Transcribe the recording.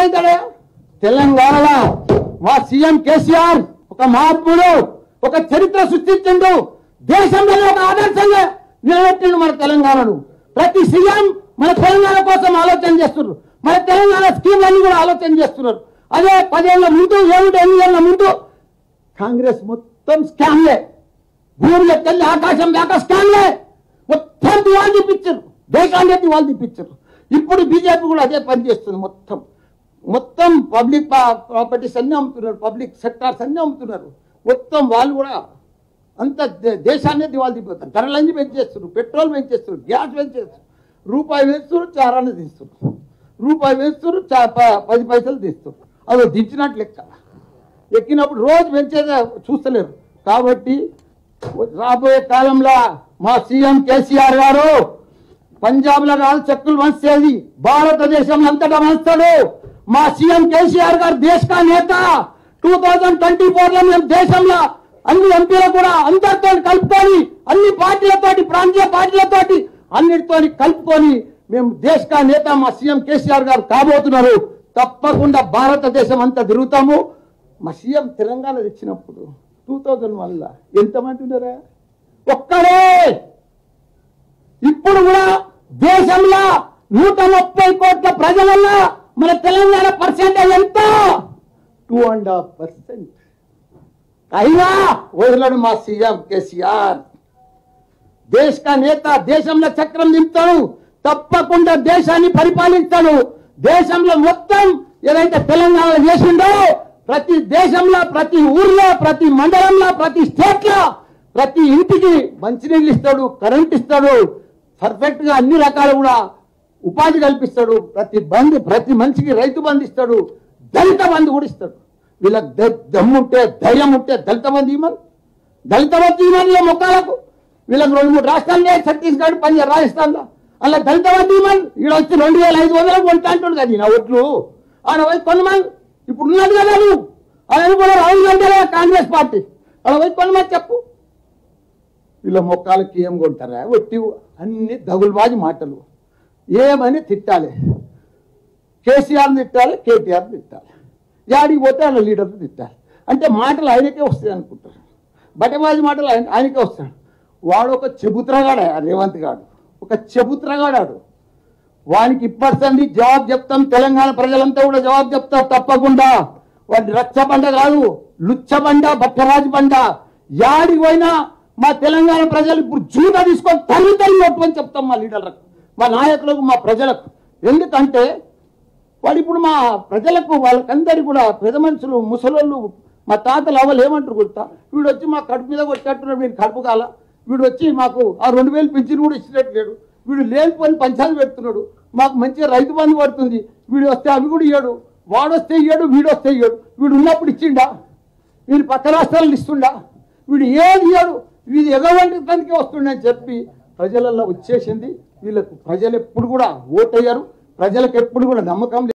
అవుతాడే తెలంగాణలో మా సీఎం కేసీఆర్ ఒక మహాత్ముడు ఒక చరిత్ర సృష్టించిండు దేశంలోనే ఒక ఆదర్శంగా నిలబెట్టిండు మన తెలంగాణను ప్రతి సీఎం మన తెలంగాణ కోసం ఆలోచన చేస్తున్నారు మన తెలంగాణ స్కీమ్లన్నీ కూడా ఆలోచన చేస్తున్నారు అదే పదేళ్ల ముందు ఏమిటి ఎనిమిదేళ్ల ముందు కాంగ్రెస్ మొత్తం స్కామ్లే భూములకు వెళ్ళి ఆకాశం దాకా స్కామ్లే మొత్తం దివాళ తీపించారు దేశాన్ని దివాళ తీపించారు ఇప్పుడు బీజేపీ కూడా అదే పని చేస్తుంది మొత్తం మొత్తం పబ్లిక్ ప్రాపర్టీస్ అన్ని అమ్ముతున్నారు పబ్లిక్ సెక్టార్స్ అన్ని అమ్ముతున్నారు మొత్తం వాళ్ళు కూడా అంత దే- దేశాన్ని దివాళ తీపోతారు ధరలన్నీ పెంచేస్తారు పెట్రోల్ పెంచేస్తారు గ్యాస్ పెంచేస్తారు రూపాయి వేస్తారు చారాన్ని తీస్తారు రూపాయి వేస్తారు చా ప- పది పైసలు తీస్తారు అదో దించినట్లు లెక్క ఎక్కినప్పుడు రోజు పెంచేదే చూస్తలేరు కాబట్టి రాబోయే కాలంలో మా సీఎం కేసీఆర్ గారు పంజాబ్ లో కాదు చెక్కులు వంచేది భారతదేశం అంతటా వంచుతాడు మా సీఎం కేసీఆర్ గారు దేశ కా నేత టూ థౌజండ్ ట్వంటీ ఫోర్ లో మేము దేశంలో అన్ని ఎంపీలు కూడా అందరితో కలుపుకొని అన్ని పార్టీలతోటి ప్రాంతీయ పార్టీలతోటి అన్నిటితో కలుపుకొని మేము దేశ కా నేత మా సీఎం కేసీఆర్ గారు కాబోతున్నారు తప్పకుండా భారతదేశం అంతా తిరుగుతాము మా సీఎం తెలంగాణ తెచ్చినప్పుడు టూ థౌజండ్ వన్ లో ఎంతమంది ఉన్నారా ఒక్కడే ఇప్పుడు కూడా దేశంలో నూట ముప్పై కోట్ల ప్రజలలో మన తెలంగాణ పర్సెంటేజ్ ఎంత టూ అండ్ హాఫ్ పర్సెంట్ అయినా వదలడు మా సీఎం కేసీఆర్ దేశ కా నేత దేశంలో చక్రం దింపుతాడు తప్పకుండా దేశాన్ని పరిపాలిస్తాడు దేశంలో మొత్తం ఏదైతే తెలంగాణలో చేసిండో ప్రతి దేశంలో ప్రతి ఊర్లో ప్రతి మండలంలో ప్రతి స్టేట్ లో ప్రతి ఇంటికి మంచినీళ్ళు ఇస్తాడు కరెంట్ ఇస్తాడు పర్ఫెక్ట్ గా అన్ని రకాలు కూడా ఉపాధి కల్పిస్తాడు ప్రతి బంధు ప్రతి మనిషికి రైతు బంధు ఇస్తాడు దళిత బంధు కూడా ఇస్తాడు వీళ్ళకి ద- దమ్ముంటే ధైర్యం ఉంటే దళిత బంధు ఇవ్వమని దళిత బంధు ఇవ్వమని మొక్కలకు వీళ్ళకి రెండు మూడు రాష్ట్రాలే ఛత్తీస్గఢ్ పంజాబ్ రాజస్థాన్ అలా దళిత బంధు ఇవ్వమని ఈడ వచ్చి రెండు వేల ఐదు వందలకు కొంటా అంటాడు కదా నా ఒట్లు ఆడ పోయి కొనమని ఇప్పుడు ఉన్నాడు కదా నువ్వు ఆయన కూడా రాహుల్ గాంధీ కాంగ్రెస్ పార్టీ అలా పోయి కొనమని చెప్పు వీళ్ళ మొక్కలకి ఏం కొంటారా ఒట్టి అన్ని దగులుబాజి మాటలు ఏమని తిట్టాలి కేసీఆర్ తిట్టాలి కేటీఆర్ తిట్టాలి యాడికి పోతే వాళ్ళ లీడర్ తిట్టాలి అంటే మాటలు ఆయనకే వస్తాయి అనుకుంటారు బటబాజీ మాటలు ఆయన ఆయనకే వస్తాడు వాడు ఒక చెబుత్రగాడు ఆ రేవంత్ గాడు ఒక చెబుత్రగాడాడు వానికి ఇప్పటిసంది జవాబు చెప్తాం తెలంగాణ ప్రజలంతా కూడా జవాబు చెప్తారు తప్పకుండా వాడి రచ్చబండ కాదు లుచ్చబండ బట్టరాజు బండ యాడికి పోయినా మా తెలంగాణ ప్రజలు ఇప్పుడు జూత తీసుకొని తల్లి తల్లి కొట్టుకొని చెప్తాం మా లీడర్లకు మా నాయకులకు మా ప్రజలకు ఎందుకంటే వాడు ఇప్పుడు మా ప్రజలకు వాళ్ళకందరికి కూడా పెద్ద మనుషులు ముసలోళ్ళు మా తాతలు అవ్వలు ఏమంటారు గుర్తా వీడు వచ్చి మా కడుపు మీద కొట్టేట్టున్నాడు వీడు కడుపు కాల వీడు వచ్చి మాకు ఆ రెండు వేలు పింఛన్ కూడా ఇచ్చినట్టు లేడు వీడు లేనిపోని పంచాలు పెడుతున్నాడు మాకు మంచిగా రైతు బంధు పడుతుంది వీడు వస్తే అవి కూడా ఇయ్యాడు వాడు వస్తే ఇయ్యాడు వీడు వస్తే ఇయ్యాడు వీడు ఉన్నప్పుడు ఇచ్చిండా వీడు పక్క రాష్ట్రాలను ఇస్తుండా వీడు ఏది ఇయ్యాడు వీడు ఎగవంటి తనకే వస్తుండని చెప్పి ప్రజలలో వచ్చేసింది వీళ్ళకు ప్రజలు ఎప్పుడు కూడా ఓటయ్యారు ప్రజలకు ఎప్పుడు కూడా నమ్మకం లేదు.